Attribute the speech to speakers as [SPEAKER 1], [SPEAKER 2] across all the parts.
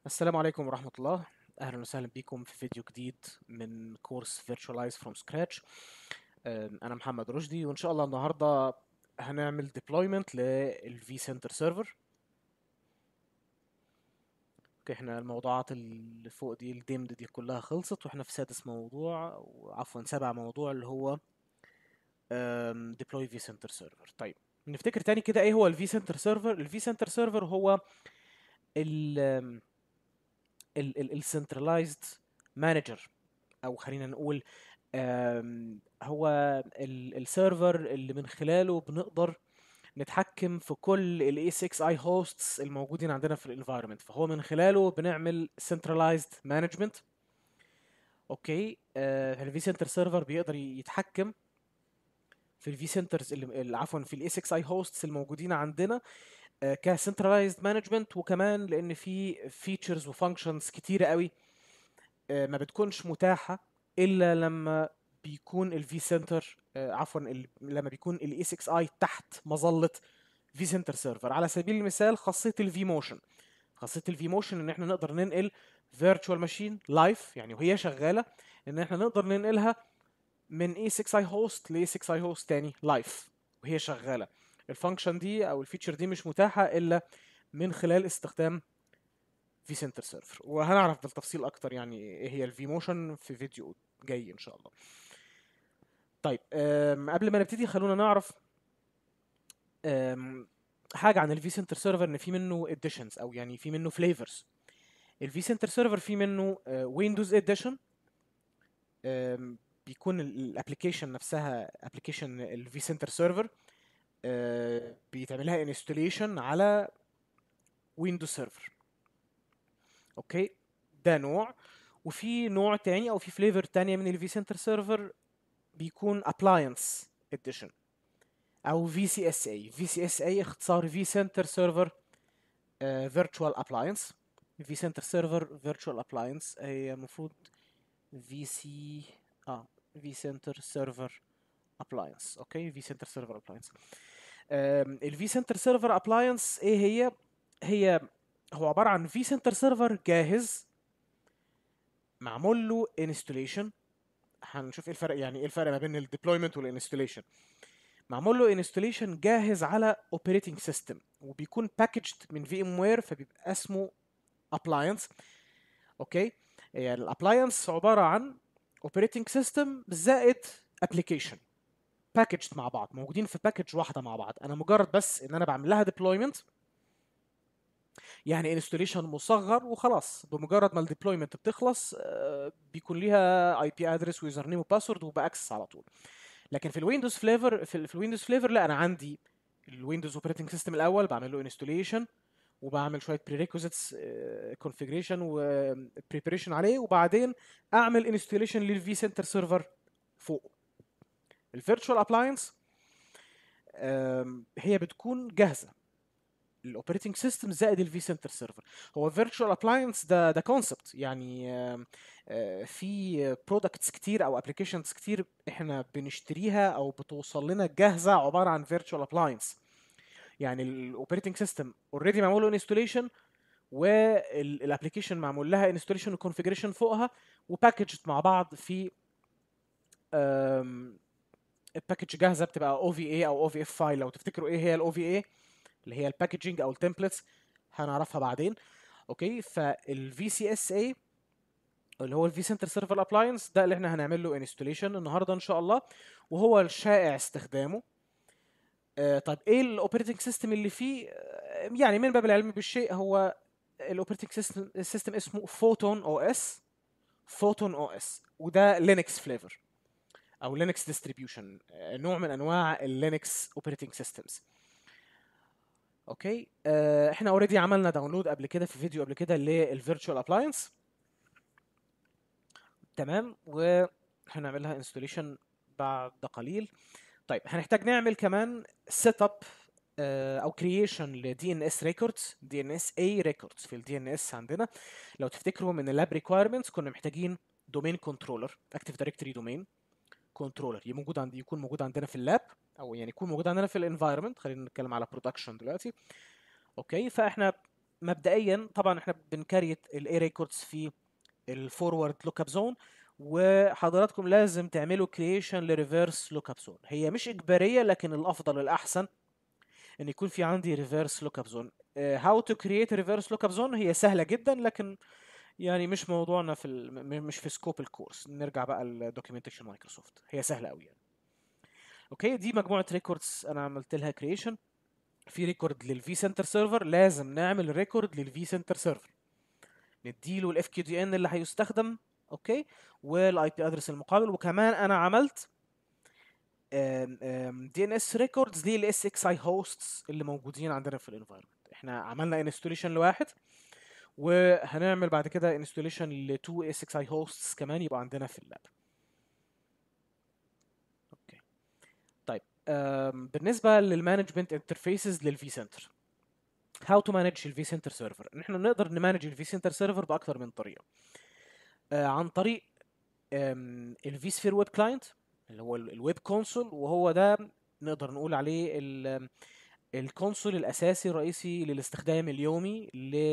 [SPEAKER 1] السلام عليكم ورحمة الله أهلا وسهلا بكم في فيديو جديد من كورس Virtualize from Scratch أم، أنا محمد رشدي وإن شاء الله النهاردة هنعمل deployment لل vCenter Server اوكي احنا الموضوعات اللي فوق دي الديمد دي كلها خلصت واحنا في سادس موضوع أو عفوا سابع موضوع اللي هو أم، deploy vCenter Server طيب نفتكر تاني كده ايه هو ال vCenter Server ال vCenter Server هو ال أم، السنترلايزد مانجر او خلينا نقول آم، هو السيرفر اللي من خلاله بنقدر نتحكم في كل ال A6i hosts الموجودين عندنا في الانفايرمنت فهو من خلاله بنعمل centralized management اوكي الفي سنتر سيرفر بيقدر يتحكم في الفي سنترز اللي اللي- عفوا في الاي 6 اي هوستس الموجودين عندنا كسنترلايزد مانجمنت وكمان لان في فيتشرز وفانكشنز كتيره قوي آه، ما بتكونش متاحه الا لما بيكون الفي سنتر عفوا ال- لما بيكون الاي 6 اي تحت مظله في سنتر سيرفر على سبيل المثال خاصيه الفي موشن خاصيه الفي موشن ان احنا نقدر ننقل فيرتشوال ماشين لايف يعني وهي شغاله ان احنا نقدر ننقلها من اي 6 اي هوست ل 6 اي هوست تاني لايف وهي شغاله الفانكشن دي او الفيتشر دي مش متاحه الا من خلال استخدام في سنتر سيرفر وهنعرف بالتفصيل اكتر يعني ايه هي الفي موشن في فيديو جاي ان شاء الله طيب أم، قبل ما نبتدي خلونا نعرف أم، حاجه عن الفي سنتر سيرفر ان في منه اديشنز او يعني في منه فليفرز الفي سنتر سيرفر في منه ويندوز اديشن بيكون الابلكيشن نفسها ابلكيشن الفي سنتر سيرفر بيتعمل لها انستوليشن على ويندوز سيرفر اوكي ده نوع وفي نوع تاني او في فليفر تانية من الفي سنتر سيرفر بيكون ابلاينس اديشن او في سي اس اي في سي اس اي اختصار في سنتر سيرفر فيرتشوال ابلاينس في سنتر سيرفر فيرتشوال ابلاينس هي المفروض في سي اه في سنتر سيرفر ابلاينس اوكي في سنتر سيرفر ابلاينس الفي سنتر سيرفر ابلاينس ايه هي هي هو عباره عن في سنتر سيرفر جاهز معمول له انستوليشن هنشوف ايه الفرق يعني ايه الفرق ما بين الديبلويمنت والانستوليشن معمول له انستوليشن جاهز على اوبريتنج سيستم وبيكون باكجد من في ام وير فبيبقى اسمه ابلاينس اوكي يعني الابلاينس عباره عن اوبريتنج سيستم زائد ابلكيشن باكجد مع بعض موجودين في باكج واحده مع بعض انا مجرد بس ان انا بعمل لها ديبلويمنت يعني انستوليشن مصغر وخلاص بمجرد ما الديبلويمنت بتخلص آه، بيكون ليها اي بي ادرس ويوزر نيم وباسورد وباكسس على طول لكن في الويندوز فليفر في, ال- في الويندوز فليفر لا انا عندي الويندوز اوبريتنج سيستم الاول بعمل له انستوليشن وبعمل شويه بريريكوزيتس كونفيجريشن وبريبريشن عليه وبعدين اعمل انستوليشن للفي سنتر سيرفر فوق الفيرتشوال ابلاينس هي بتكون جاهزه الاوبريتنج سيستم زائد الفي سنتر سيرفر هو فيرتشوال ابلاينس ده ده كونسبت يعني آم، آه، في برودكتس كتير او ابلكيشنز كتير احنا بنشتريها او بتوصل لنا جاهزه عباره عن فيرتشوال ابلاينس يعني الاوبريتنج سيستم اوريدي معمول له انستوليشن والابلكيشن معمول لها انستوليشن وكونفيجريشن فوقها وباكجد مع بعض في الباكج جاهزه بتبقى او في اي او او في اف فايل لو تفتكروا ايه هي الاو في اي اللي هي الباكجينج او التمبلتس هنعرفها بعدين اوكي فالفي سي اس اي اللي هو الفي سنتر سيرفر ابلاينس ده اللي احنا هنعمل له انستوليشن النهارده ان شاء الله وهو الشائع استخدامه آه طيب ايه الاوبريتنج سيستم اللي فيه آه، يعني من باب العلم بالشيء هو الاوبريتنج سيستم السيستم اسمه فوتون او اس فوتون او اس وده لينكس فليفر او لينكس ديستريبيوشن نوع من انواع اللينكس اوبريتنج سيستمز اوكي آه، احنا اوريدي عملنا داونلود قبل كده في فيديو قبل كده للفيرتشوال ابلاينس تمام وهنعمل لها انستوليشن بعد قليل طيب هنحتاج نعمل كمان سيت اب او كرييشن لدي ان اس ريكوردز دي ان اس اي ريكوردز في الدي ان اس عندنا لو تفتكروا من اللاب ريكويرمنتس كنا محتاجين دومين كنترولر اكتيف دايركتوري دومين كنترولر موجود عندي يكون موجود عندنا في اللاب او يعني يكون موجود عندنا في الانفايرمنت خلينا نتكلم على برودكشن دلوقتي اوكي فاحنا مبدئيا طبعا احنا بنكريت الاي ريكوردز في الفورورد لوك اب زون وحضراتكم لازم تعملوا كرييشن لريفرس لوك اب زون هي مش اجباريه لكن الافضل الاحسن ان يكون في عندي ريفرس لوك اب زون هاو تو كرييت ريفرس لوك اب زون هي سهله جدا لكن يعني مش موضوعنا في ال... م- مش في سكوب الكورس نرجع بقى لدوكيومنتيشن مايكروسوفت هي سهله قوي يعني اوكي دي مجموعه ريكوردز انا عملت لها كرييشن في ريكورد للفي سنتر سيرفر لازم نعمل ريكورد للفي سنتر سيرفر نديله الاف كيو دي ان اللي هيستخدم اوكي والاي بي ادرس المقابل وكمان انا عملت دي ان اس ريكوردز للاس اكس اي هوستس اللي موجودين عندنا في الانفايرمنت احنا عملنا انستوليشن لواحد وهنعمل بعد كده انستوليشن ل 2 اس اكس اي هوستس كمان يبقى عندنا في اللاب اوكي طيب أم، بالنسبه للمانجمنت انترفيسز للفي سنتر هاو تو مانج الفي سنتر سيرفر ان احنا نقدر نمانج الفي سنتر سيرفر باكتر من طريقه آه، عن طريق الفي سفير ويب كلاينت اللي هو الويب كونسول وهو ده نقدر نقول عليه ال- الكونسول الاساسي الرئيسي للاستخدام اليومي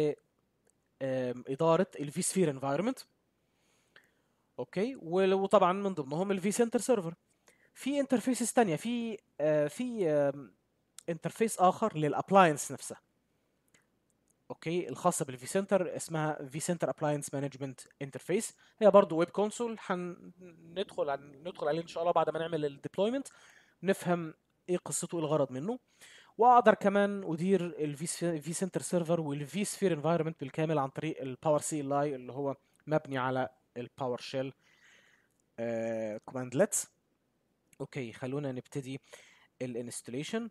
[SPEAKER 1] لاداره الفي سفير انفايرمنت اوكي ول- وطبعا من ضمنهم الفي سنتر سيرفر في انترفيسز تانية في آه، في انترفيس اخر للابلاينس نفسها اوكي الخاصه بالفي سنتر اسمها في سنتر ابلاينس مانجمنت انترفيس هي برضو ويب كونسول هندخل عن ندخل عليه ان شاء الله بعد ما نعمل الديبلويمنت نفهم ايه قصته وايه الغرض منه واقدر كمان ادير الفي في سنتر سيرفر والفي سفير انفايرمنت بالكامل عن طريق الباور سي ال اي اللي هو مبني على الباور شيل كوماندلتس اوكي خلونا نبتدي الانستليشن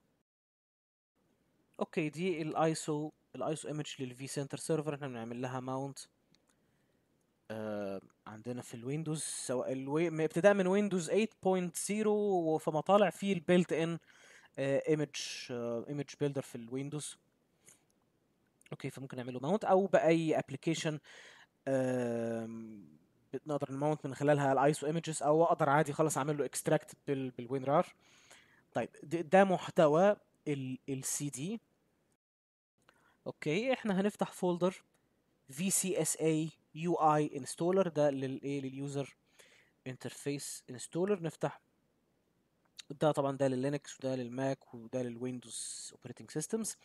[SPEAKER 1] اوكي دي الايسو الايسو ايمج للفي سنتر سيرفر احنا بنعمل لها ماونت عندنا في الويندوز سواء الوي... م- ابتداء من ويندوز 8.0 وفما طالع فيه البيلت ان ايمج ايمج بيلدر في الويندوز اوكي فممكن نعمله ماونت او باي ابلكيشن نقدر نماونت من خلالها الايسو ايمجز او اقدر عادي خالص اعمل له اكستراكت بالوين رار طيب د- ده محتوى السي دي اوكي احنا هنفتح فولدر VCSA UI installer ده للايه لليوزر انترفيس انستولر نفتح ده طبعا ده لللينكس وده للماك وده للويندوز اوبريتنج سيستمز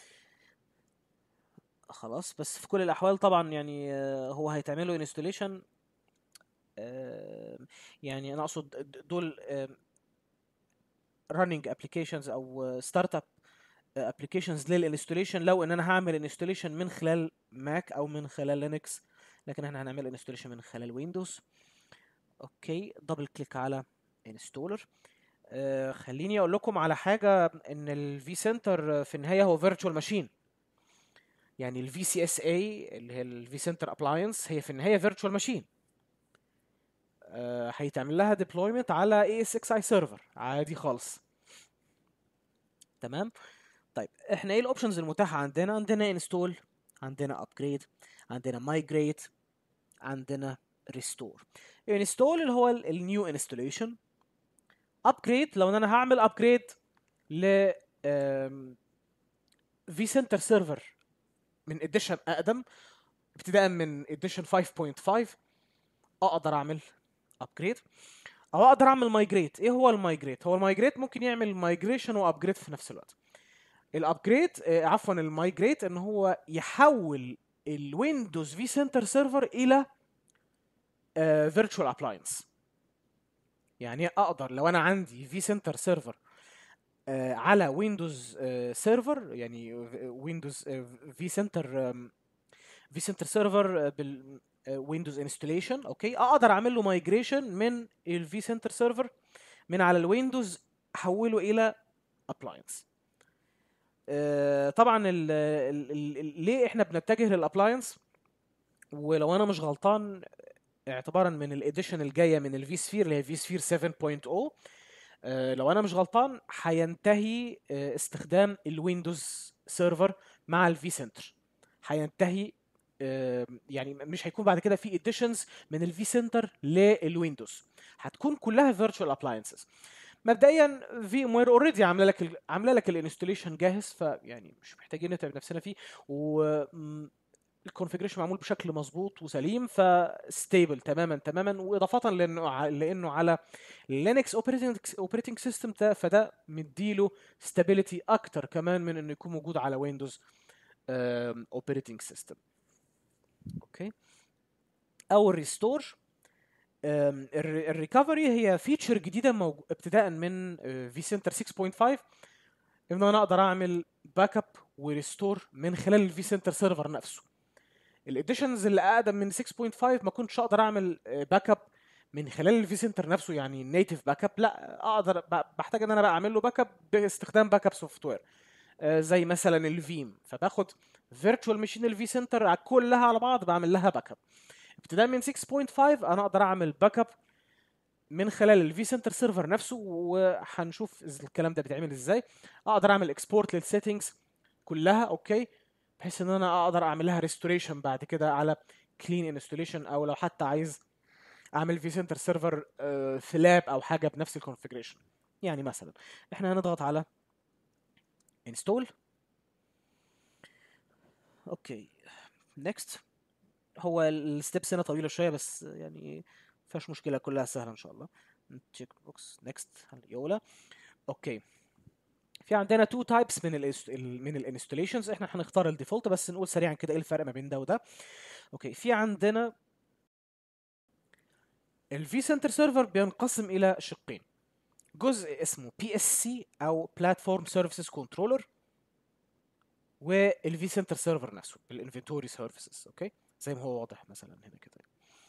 [SPEAKER 1] خلاص بس في كل الاحوال طبعا يعني آه، هو هيتعمل له انستوليشن يعني انا اقصد د- دول راننج ابلكيشنز او ستارت اب ابلكيشنز للانستوليشن لو ان انا هعمل انستوليشن من خلال ماك او من خلال لينكس لكن احنا هنعمل انستوليشن من خلال ويندوز اوكي دبل كليك على انستولر آه خليني اقول لكم على حاجه ان الفي سنتر في النهايه هو فيرتشوال ماشين يعني الفي سي اس اي اللي هي الفي سنتر ابلاينس هي في النهايه فيرتشوال ماشين هيتعمل لها ديبلويمنت على اي اس اكس اي سيرفر عادي خالص تمام طيب احنا ايه الاوبشنز المتاحه عندنا عندنا انستول عندنا ابجريد عندنا مايجريت عندنا ريستور انستول اللي هو النيو انستوليشن ابجريد لو إن انا هعمل ابجريد ل في سنتر سيرفر من اديشن اقدم ابتداء من اديشن 5.5 اقدر اعمل ابجريد او اقدر اعمل مايجريت ايه هو المايجريت هو المايجريت ممكن يعمل مايجريشن وابجريد في نفس الوقت الابجريد آه، عفوا المايجريت ان هو يحول الويندوز في سنتر سيرفر الى فيرتشوال ابلاينس يعني اقدر لو انا عندي في سنتر سيرفر على ويندوز سيرفر يعني ويندوز في سنتر في سنتر سيرفر بال ويندوز انستليشن اوكي اقدر اعمل له مايجريشن من الفي سنتر سيرفر من على الويندوز احوله الى ابلاينس طبعا ال ال ال ليه احنا بنتجه للابلاينس ولو انا مش غلطان اعتبارا من الاديشن الجايه من الفي سفير اللي هي في سفير 7.0 آه، لو انا مش غلطان هينتهي آه، استخدام الويندوز سيرفر مع الفي سنتر هينتهي آه، يعني مش هيكون بعد كده في اديشنز من الفي سنتر للويندوز هتكون كلها فيرتشوال ابلاينسز مبدئيا في ام وير اوريدي عامله لك ال- عامله لك الانستوليشن جاهز فيعني مش محتاجين نتعب نفسنا فيه و الكونفجريشن معمول بشكل مظبوط وسليم فستيبل تماما تماما واضافه لانه ع- لانه على لينكس اوبريتنج اوبريتنج سيستم ده فده مديله ستابيليتي اكتر كمان من انه يكون موجود على ويندوز اوبريتنج سيستم اوكي او الريستور الريكفري هي فيتشر جديده موج... ابتداء من في سنتر 6.5 ان انا اقدر اعمل باك اب وريستور من خلال الفي سنتر سيرفر نفسه الاديشنز اللي اقدم من 6.5 ما كنتش اقدر اعمل باك اب من خلال الفي سنتر نفسه يعني النيتف باك اب لا اقدر ب- بحتاج ان انا بقى اعمل له باك اب باستخدام باك اب سوفت وير زي مثلا الفيم فباخد فيرتشوال ماشين الفي سنتر كلها على بعض بعمل لها باك اب ابتداء من 6.5 انا اقدر اعمل باك اب من خلال الفي سنتر سيرفر نفسه وهنشوف إز- الكلام ده بيتعمل ازاي اقدر اعمل اكسبورت للسيتنجز كلها اوكي بحيث ان انا اقدر اعمل لها ريستوريشن بعد كده على كلين انستوليشن او لو حتى عايز اعمل في سنتر سيرفر في لاب او حاجه بنفس الكونفجريشن يعني مثلا احنا هنضغط على انستول اوكي نيكست هو الستبس هنا طويله شويه بس يعني مفيهاش مشكله كلها سهله ان شاء الله تشيك بوكس نيكست يولا اوكي في عندنا تو تايبس من ال من الانستليشنز احنا هنختار الديفولت بس نقول سريعا كده ايه الفرق ما بين ده وده اوكي في عندنا الفي سنتر سيرفر بينقسم الى شقين جزء اسمه بي اس سي او بلاتفورم سيرفيسز كنترولر والفي سنتر سيرفر نفسه بالانفنتوري سيرفيسز اوكي زي ما هو واضح مثلا هنا كده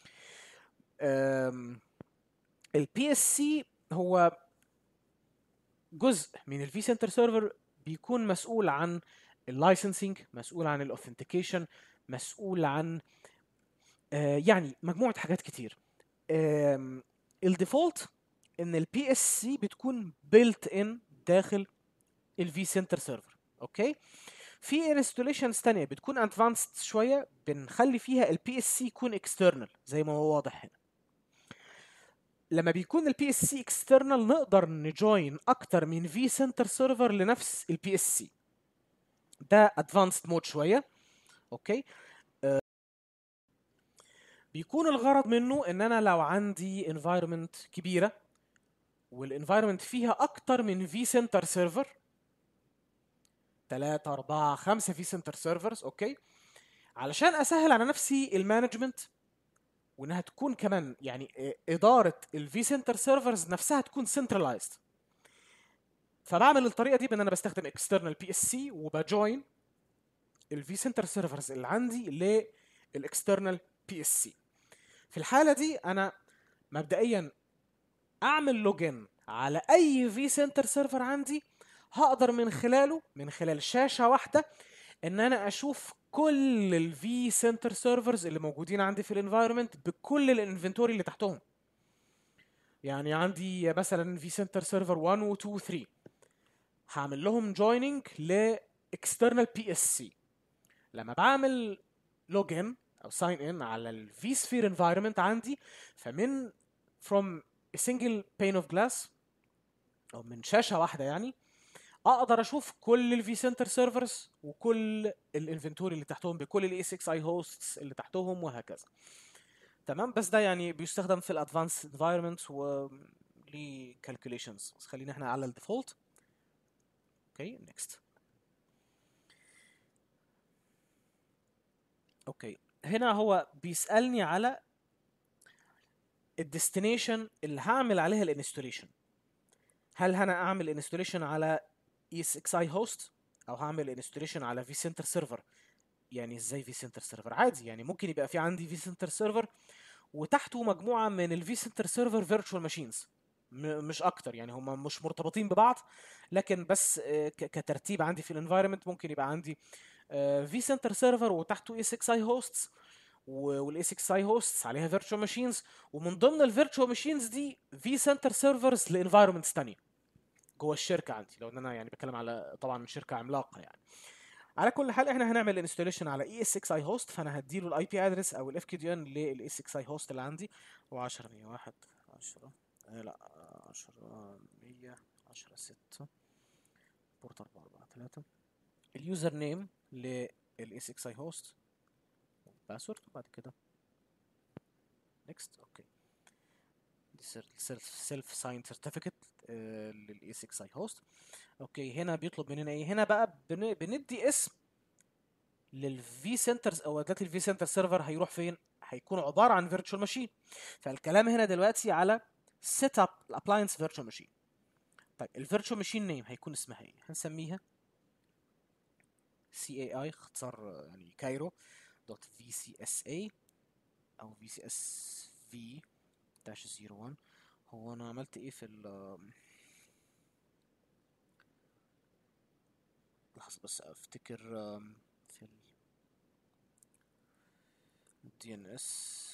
[SPEAKER 1] البي اس سي هو جزء من الفي سنتر سيرفر بيكون مسؤول عن اللايسنسنج مسؤول عن الاوثنتيكيشن مسؤول عن آه، يعني مجموعه حاجات كتير الديفولت ان البي اس سي بتكون بيلت ان داخل الفي سنتر سيرفر اوكي في انستوليشنز تانية بتكون ادفانسد شويه بنخلي فيها البي اس سي يكون اكسترنال زي ما هو واضح هنا لما بيكون البي اس سي اكسترنال نقدر نجوين اكتر من في سنتر سيرفر لنفس البي اس سي ده ادفانسد مود شويه اوكي آه، بيكون الغرض منه ان انا لو عندي انفايرمنت كبيره والانفايرمنت فيها اكتر من في سنتر سيرفر 3 4 5 في سنتر سيرفرز اوكي علشان اسهل على نفسي المانجمنت وانها تكون كمان يعني إيه، اداره الفي سنتر سيرفرز نفسها تكون سنترلايزد فبعمل الطريقه دي بان انا بستخدم اكسترنال بي اس سي وبجوين الفي سنتر سيرفرز اللي عندي للاكسترنال بي اس سي في الحاله دي انا مبدئيا اعمل لوجن على اي في سنتر سيرفر عندي هقدر من خلاله من خلال شاشه واحده ان انا اشوف كل الفي سنتر سيرفرز اللي موجودين عندي في الانفايرمنت بكل الانفنتوري اللي تحتهم يعني عندي مثلا في سنتر سيرفر 1 و 2 و 3 هعمل لهم جويننج ل external بي اس سي لما بعمل لوجن او ساين ان على الفي سفير انفايرمنت عندي فمن from a single pane of glass او من شاشه واحده يعني اقدر اشوف كل الفي سنتر سيرفرز وكل الانفنتوري اللي تحتهم بكل الاي 6 اي هوستس اللي تحتهم وهكذا تمام بس ده يعني بيستخدم في الادفانس انفايرمنت و ليه كالكوليشنز بس خلينا احنا على الديفولت اوكي نيكست اوكي هنا هو بيسالني على الديستنيشن اللي هعمل عليها الانستوليشن هل انا اعمل انستوليشن على اي 6 اي هوست او هعمل انستوليشن على في سنتر سيرفر يعني ازاي في سنتر سيرفر عادي يعني ممكن يبقى في عندي في سنتر سيرفر وتحته مجموعه من الفي سنتر سيرفر فيرتشوال ماشينز مش اكتر يعني هم مش مرتبطين ببعض لكن بس آه، ك- كترتيب عندي في الانفايرمنت ممكن يبقى عندي في سنتر سيرفر وتحته اي 6 اي هوستس والاي 6 اي هوستس عليها فيرتشوال ماشينز ومن ضمن الفيرتشوال ماشينز دي في سنتر سيرفرز لانفايرمنتس تانية جوه الشركه عندي لو ان انا يعني بتكلم على طبعا شركه عملاقه يعني على كل حال احنا هنعمل انستوليشن على اي اس 6 اي هوست فانا هديله الاي بي ادرس او الاف كي دي ان للاي 6 اي هوست اللي عندي هو 10 101 10 آه لا 10 100 10 6 بورت 4 4 3 اليوزر نيم لل SXI هوست باسورد وبعد كده نيكست اوكي دي سيلف ساين سيرتيفيكت لل SXI هوست اوكي هنا بيطلب مننا ايه هنا بقى بن- بندي اسم للفي سنترز او دلوقتي الفي سنتر سيرفر هيروح فين هيكون عباره عن فيرتشوال ماشين فالكلام هنا دلوقتي على سيت اب الابلاينس فيرتشوال ماشين طيب الفيرتشوال ماشين نيم هيكون اسمها ايه هنسميها سي اي اي اختصار آه، يعني كايرو دوت في سي اس اي او في سي اس في داش 01 هو انا عملت ايه في ال لحظة بس افتكر آم، في ال دي ان اس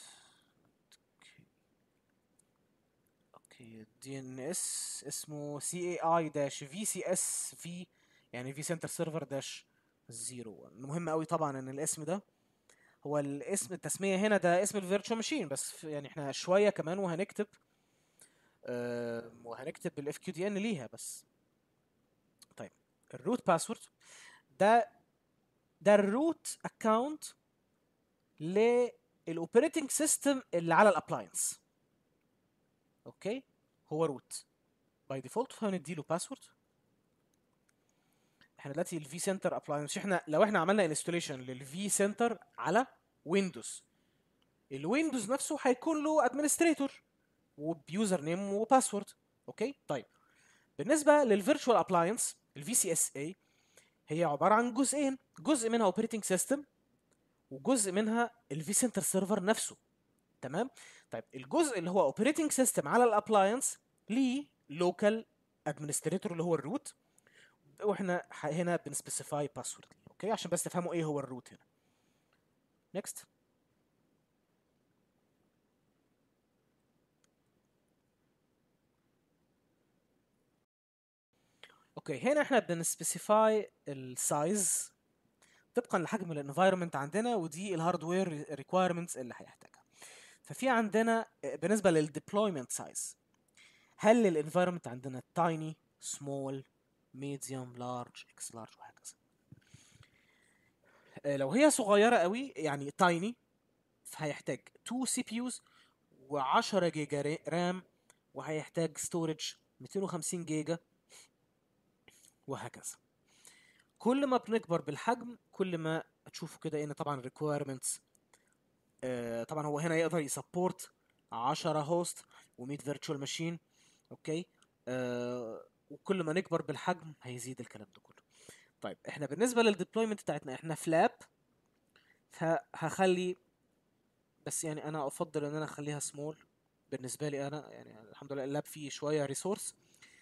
[SPEAKER 1] اوكي دي ان اس اسمه سي اي اي داش في سي اس في يعني في سنتر سيرفر داش زيرو المهم قوي طبعا ان الاسم ده هو الاسم التسمية هنا ده اسم الفيرتشوال ماشين بس في- يعني احنا شوية كمان وهنكتب آم، وهنكتب الاف كيو دي ان ليها بس طيب الروت باسورد ده ده الروت اكونت للاوبريتنج سيستم اللي على الابلاينس اوكي هو روت باي ديفولت فهنديله باسورد احنا دلوقتي الفي سنتر ابلاينس احنا لو احنا عملنا انستوليشن للفي سنتر على ويندوز الويندوز نفسه هيكون له ادمنستريتور وبيوزر نيم وباسورد اوكي طيب بالنسبه للفيرتشوال ابلاينس الفي سي اس اي هي عباره عن جزئين جزء منها اوبريتنج سيستم وجزء منها الفي سنتر سيرفر نفسه تمام طيب الجزء اللي هو اوبريتنج سيستم على الابلاينس ليه لوكال ادمنستريتور اللي هو الروت واحنا ح- هنا بنسبيسيفاي باسورد اوكي عشان بس تفهموا ايه هو الروت هنا نيكست اوكي هنا احنا بنسبيسيفاي السايز طبقا لحجم الانفايرمنت عندنا ودي الهاردوير ريكويرمنتس اللي هيحتاجها ففي عندنا آه، بالنسبه للديبلويمنت سايز هل الانفايرمنت عندنا تايني سمول ميديوم لارج اكس لارج وهكذا آه، لو هي صغيره قوي يعني تايني فهيحتاج 2 سي بي يوز و10 جيجا ري- رام وهيحتاج ستورج 250 جيجا وهكذا كل ما بنكبر بالحجم كل ما تشوفوا كده ان طبعا requirements آه طبعا هو هنا يقدر يسبورت 10 هوست و100 فيرتشوال ماشين اوكي آه وكل ما نكبر بالحجم هيزيد الكلام ده كله طيب احنا بالنسبه للديبلويمنت بتاعتنا احنا فلاب فهخلي بس يعني انا افضل ان انا اخليها سمول بالنسبه لي انا يعني الحمد لله اللاب فيه شويه ريسورس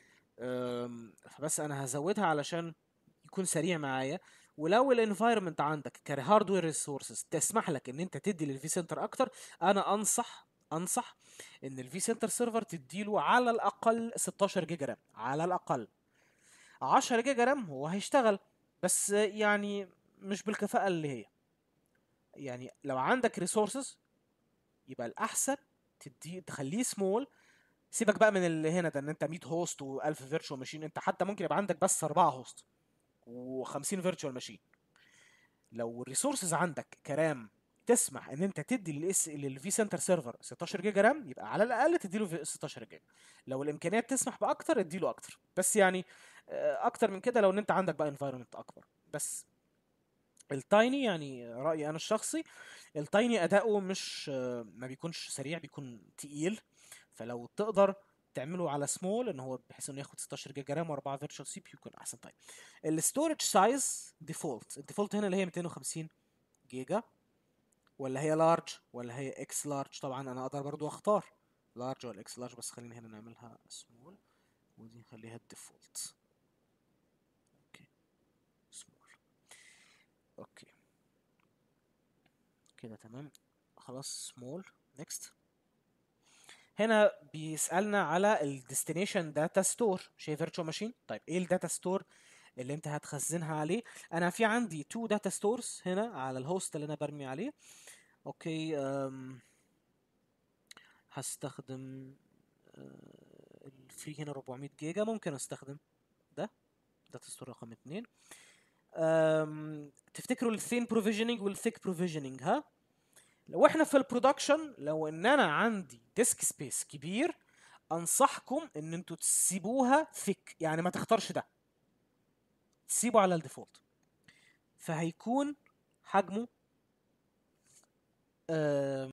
[SPEAKER 1] فبس انا هزودها علشان يكون سريع معايا ولو الانفايرمنت عندك كهاردوير ريسورسز تسمح لك ان انت تدي للفي سنتر اكتر انا انصح انصح ان الفي سنتر سيرفر تديله على الاقل 16 جيجا رام على الاقل 10 جيجا رام هو هيشتغل بس يعني مش بالكفاءة اللي هي يعني لو عندك ريسورسز يبقى الاحسن تدي تخليه سمول سيبك بقى من اللي هنا ده ان انت 100 هوست و1000 فيرتشوال ماشين انت حتى ممكن يبقى عندك بس 4 هوست و50 فيرتشوال ماشين لو الريسورسز عندك كرام تسمح ان انت تدي للاس للفي سنتر سيرفر 16 جيجا رام يبقى على الاقل تديله في 16 جيجا لو الامكانيات تسمح باكتر اديله اكتر بس يعني آه، اكتر من كده لو ان انت عندك بقى انفايرمنت اكبر بس التايني يعني رايي انا الشخصي التايني اداؤه مش آه، ما بيكونش سريع بيكون تقيل فلو تقدر تعمله على سمول ان هو بحيث انه ياخد 16 جيجا رام و4 فيرتشوال سي بي يكون احسن طيب الستورج سايز ديفولت الديفولت هنا اللي هي 250 جيجا ولا هي لارج ولا هي اكس لارج طبعا انا اقدر برضو اختار لارج ولا اكس لارج بس خلينا هنا نعملها سمول ودي نخليها الديفولت اوكي سمول اوكي كده تمام خلاص سمول نيكست هنا بيسألنا على الديستنيشن داتا ستور مش هي فيرتشوال ماشين طيب ايه الداتا ستور اللي انت هتخزنها عليه انا في عندي تو داتا ستورز هنا على الهوست اللي انا برمي عليه اوكي أم هستخدم في هنا 400 جيجا ممكن استخدم ده ده ستور رقم اتنين أم، تفتكروا الثين بروفيجننج والثيك بروفيجننج ها لو احنا في البرودكشن لو ان انا عندي ديسك سبيس كبير انصحكم ان انتوا تسيبوها ثيك يعني ما تختارش ده تسيبه على الديفولت فهيكون حجمه آم،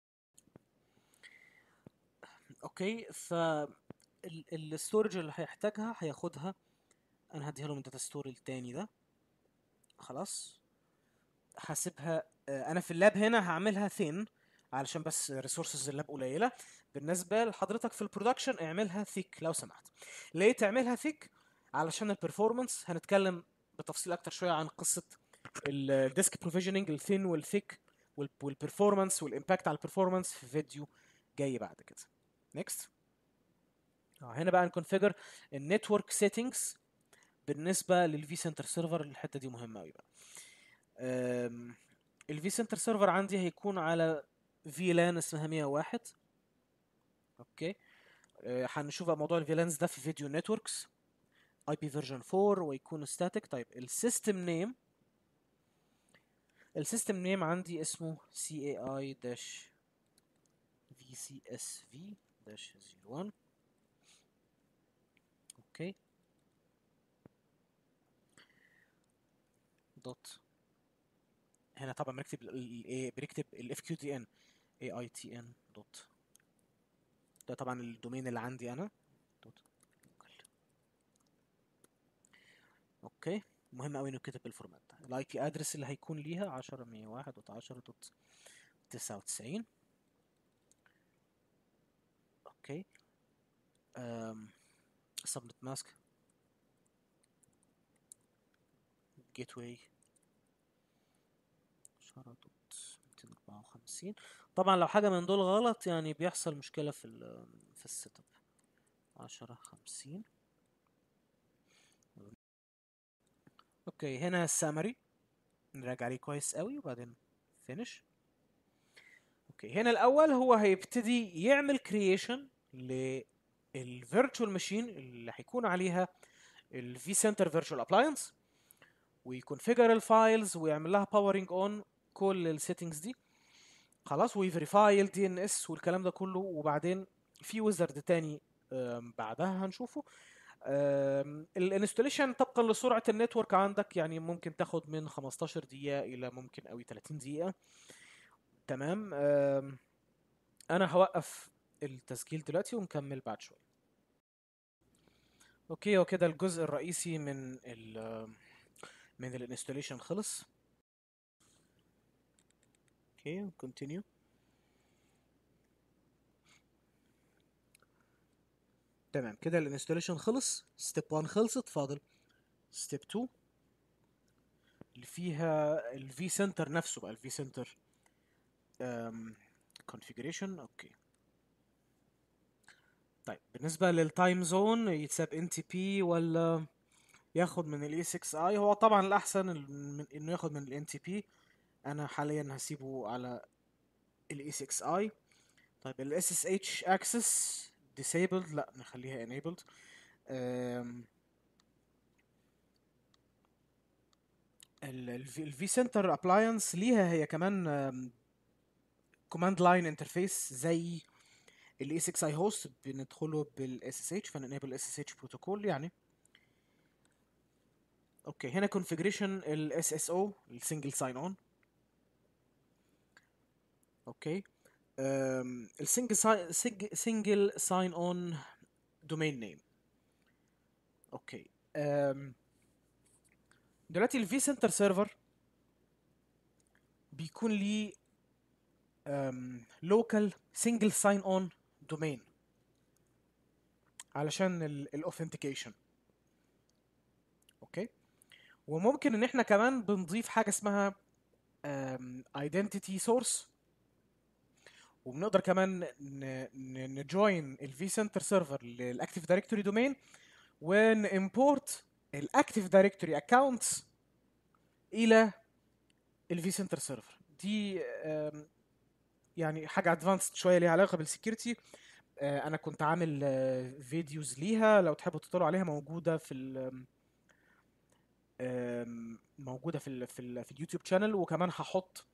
[SPEAKER 1] اوكي ف الستورج اللي هيحتاجها هياخدها انا هديها له من داتا ستور التاني ده خلاص هسيبها آه، انا في اللاب هنا هعملها ثين علشان بس ريسورسز اللاب قليله بالنسبه لحضرتك في البرودكشن اعملها ثيك لو سمحت ليه تعملها ثيك علشان البرفورمانس هنتكلم بتفصيل اكتر شويه عن قصه الديسك بروفيجننج الثين والثيك والبرفورمانس والامباكت على البرفورمانس في فيديو جاي بعد كده نيكست هنا بقى نكونفيجر النتورك سيتنجز بالنسبه للفي سنتر سيرفر الحته دي مهمه قوي بقى الفي سنتر سيرفر عندي هيكون على في لان اسمها 101 اوكي آه، هنشوف بقى موضوع الفيلانز ده في فيديو نتوركس اي بي فيرجن 4 ويكون ستاتيك طيب السيستم نيم السيستم نيم عندي اسمه سي اي اي داش في سي اس في داش 01 اوكي دوت هنا طبعا بنكتب ال ال بنكتب الاف كيو دي ان اي اي تي ان دوت ده طبعا الدومين اللي عندي انا دوت local. اوكي مهم قوي انه يتكتب بالفورمات ده الاي بي ادرس اللي هيكون ليها 10 101 دوت 10 دوت 99 اوكي um, subnet mask gateway 10 دوت 254 طبعا لو حاجة من دول غلط يعني بيحصل مشكلة في ال في السيت اب 10 50 اوكي هنا السامري نراجع عليه كويس قوي وبعدين فينش اوكي هنا الاول هو هيبتدي يعمل كرييشن للفيرتشوال ماشين اللي هيكون عليها الفي سنتر فيرتشوال ابلاينس ويكونفيجر الفايلز ويعمل لها باورنج اون كل السيتنجز دي خلاص ويفيريفاي الدي ان اس والكلام ده كله وبعدين في ويزرد تاني آم، بعدها هنشوفه الانستوليشن طبقا لسرعه النتورك عندك يعني ممكن تاخد من 15 دقيقه الى ممكن قوي 30 دقيقه تمام آم، انا هوقف التسجيل دلوقتي ونكمل بعد شويه اوكي وكده الجزء الرئيسي من ال من الانستوليشن خلص اوكي كونتينيو تمام كده الانستوليشن خلص ستيب 1 خلصت فاضل ستيب 2 اللي فيها الفي سنتر نفسه بقى الفي سنتر configuration اوكي طيب بالنسبه للتايم زون يتساب ان تي بي ولا ياخد من الاي 6 اي هو طبعا الاحسن ال- من- انه ياخد من الان تي بي انا حاليا هسيبه على الاي 6 اي طيب الاس اس اتش اكسس disabled لا نخليها enabled أم، ال الفي سنتر ابلاينس ليها هي كمان كوماند لاين انترفيس زي الاي 6 اي هوست بندخله بالاس اس اتش فنenable اس اس اتش بروتوكول يعني اوكي هنا كونفيجريشن الاس اس او السنجل ساين اون اوكي السنجل سنجل ساين اون دومين نيم اوكي أم، دلوقتي الفي سنتر سيرفر بيكون ليه لوكال سنجل ساين اون دومين علشان الاوثنتيكيشن اوكي وممكن ان احنا كمان بنضيف حاجه اسمها ايدنتيتي سورس وبنقدر كمان نجوين الفي سنتر سيرفر للاكتيف دايركتوري دومين ونimporт الاكتيف دايركتوري اكونتس الى الفي سنتر سيرفر دي آم، يعني حاجه ادفانسد شويه ليها علاقه بالسكيورتي آه، انا كنت عامل آه، فيديوز ليها لو تحبوا تطلعوا عليها موجوده في ال آم، موجوده في ال في, ال في اليوتيوب شانل وكمان هحط